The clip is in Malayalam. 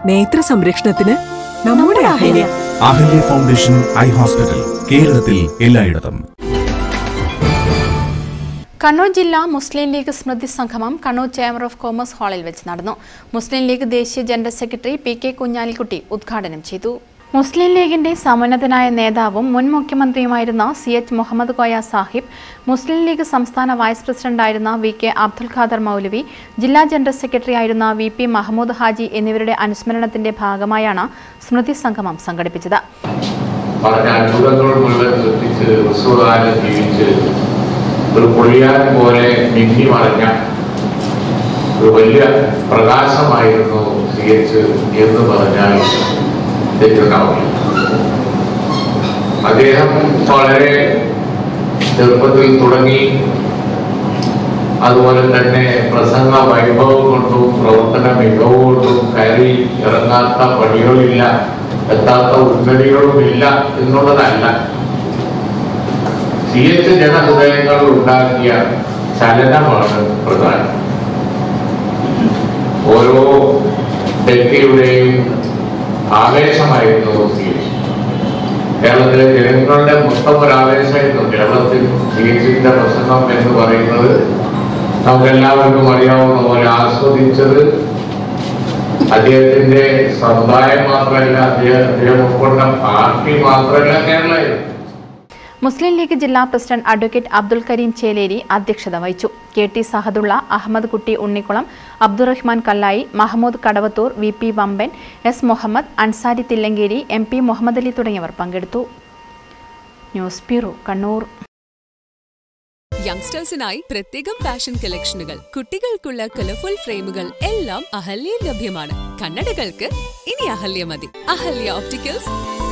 നേത്ര സംരക്ഷണത്തിന് നമ്മുടെ Ahalya Ahalya foundation eye hospital കേരളത്തിൽ എല്ലായിടത്തും കണ്ണൂർ ജില്ലാ മുസ്ലിം ലീഗ് സ്മൃതി സംഗമം കണ്ണൂർ ചേംബർ ഓഫ് കോമേഴ്സ് ഹാളിൽ വെച്ച് നടന്നു മുസ്ലിം ലീഗ് ദേശീയ general secretary P K Kunhalikutty ഉദ്ഘാടനം ചെയ്തു മുസ്ലിം ലീഗിന്റെ സമുന്നതനായ നേതാവും മുൻ മുഖ്യമന്ത്രിയുമായിരുന്ന സി എച്ച് മുഹമ്മദ് കോയ സാഹിബ് മുസ്ലിം ലീഗ് സംസ്ഥാന വൈസ് പ്രസിഡന്റായിരുന്ന വി കെ അബ്ദുൽ ഖാദർ മൗലവി ജില്ലാ ജനറൽ സെക്രട്ടറി ആയിരുന്ന വി പി മഹമ്മൂദ് ഹാജി എന്നിവരുടെ അനുസ്മരണത്തിന്റെ ഭാഗമായാണ് സ്മൃതി സംഗമം സംഘടിപ്പിച്ചത് പറഞ്ഞ അത്ഭുതങ്ങൾ മുഴുവൻ സൃഷ്ടിച്ച് ഹ്രസ്വകാലം ജീവിച്ച് ഒരു പൊളിയാൻ പോലെ മിന്നി മറഞ്ഞ ഒരു വലിയ പ്രകാശമായിരുന്നു സി എച്ച് എന്ന് പറഞ്ഞാൽ തെറ്റുണ്ടാവില്ല അദ്ദേഹം വളരെ ചെറുപ്പത്തിൽ തുടങ്ങി അതുപോലെ തന്നെ പ്രസംഗ വൈഭവം കൊണ്ടും പ്രവർത്തന മികവ് കൊണ്ടും കയറി ഇറങ്ങാത്ത പണികളില്ല എത്താത്ത ഉന്നതികളുമില്ല എന്നുള്ളതല്ല സി എച്ച് ജനഹൃദയങ്ങൾ ഉണ്ടാക്കിയ ചലനമാണ് പ്രധാനം ഓരോ വ്യക്തിയുടെയും ആവേശമായിരുന്നു സി എച്ച് കേരളത്തിലെ ജനങ്ങളുടെ മൊത്തം ഒരു ആവേശമായിരുന്നു കേരളത്തിൽ സി എച്ചിന്റെ പ്രസംഗം എന്ന് പറയുന്നത് നമുക്കെല്ലാവർക്കും അറിയാവുന്ന പോലെ ആസ്വദിച്ചത് അദ്ദേഹത്തിന്റെ സമുദായം മാത്രമല്ല അദ്ദേഹം അദ്ദേഹം ഉൾക്കൊണ്ട പാർട്ടി മാത്രമല്ല കേരളമായിരുന്നു മുസ്ലിം ലീഗ് ജില്ലാ പ്രസിഡന്റ് അഡ്വക്കേറ്റ് അബ്ദുൽ കരീം ചേലേരി അധ്യക്ഷത വഹിച്ചു K T Sahadulla Ahammed Kutty Unnikulam Abdurahman Kallayi Mahmood Kadavathur V P Vamban S Muhammad Ansari Thillankeri M P Muhammad Ali തുടങ്ങിയവർ പങ്കെടുത്തു ന്യൂസ് ബ്യൂറോ കണ്ണൂർ യങ്സ്റ്റേഴ്സിനായി പ്രത്യേകം ഫാഷൻ കളക്ഷനുകൾ കുട്ടികൾക്കുള്ള കളർഫുൾ ഫ്രെയിമുകൾ എല്ലാം അഹല്യയിൽ ലഭ്യമാണ് കണ്ണടകൾക്ക് ഇനി അഹല്യ മതി അഹല്യ ഓപ്റ്റിക്കൽസ്